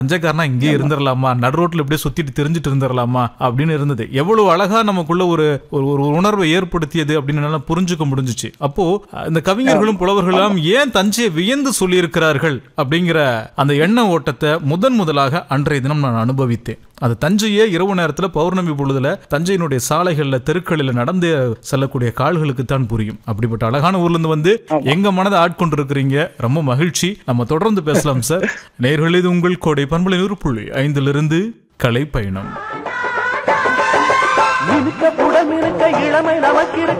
தஞ்சைக்காரனா இங்கே இருந்துடலாமா நடு ரோட்ல இப்படியே சுத்திட்டு தெரிஞ்சுட்டு இருந்துடலாமா அப்படின்னு இருந்தது எவ்வளவு அழகா நமக்குள்ள ஒரு ஒரு ஒரு உணர்வை ஏற்படுத்தியது அப்படின்னு என்னால புரிஞ்சுக்க முடிஞ்சுச்சு அப்போ இந்த கவிஞர்களும் புலவர்களும் ஏன் தஞ்சையை வியந்து சொல்லியிருக்கிறார்கள் அப்படிங்கிற அந்த எண்ண ஓட்டத்தை முதன் முதலாக அன்றைய தினம் நான் அனுபவித்தேன் அது தஞ்சையே இரவு நேரத்துல பௌர்ணமி பொழுதுல தஞ்சையினுடைய சாலைகள்ல தெருக்களில் நடந்து செல்லக்கூடிய கால்களுக்கு தான் புரியும் அப்படிப்பட்ட அழகான ஊர்ல இருந்து வந்து எங்க மனதை ஆட்கொண்டு இருக்கிறீங்க ரொம்ப மகிழ்ச்சி நம்ம தொடர்ந்து பேசலாம் சார் நேர்கள் இது உங்கள் கோடை பண்பலை நூறு புள்ளி ஐந்திலிருந்து கலை பயணம் மினுக்க புடம் இருக்க இளமை நமக்கு இருக்க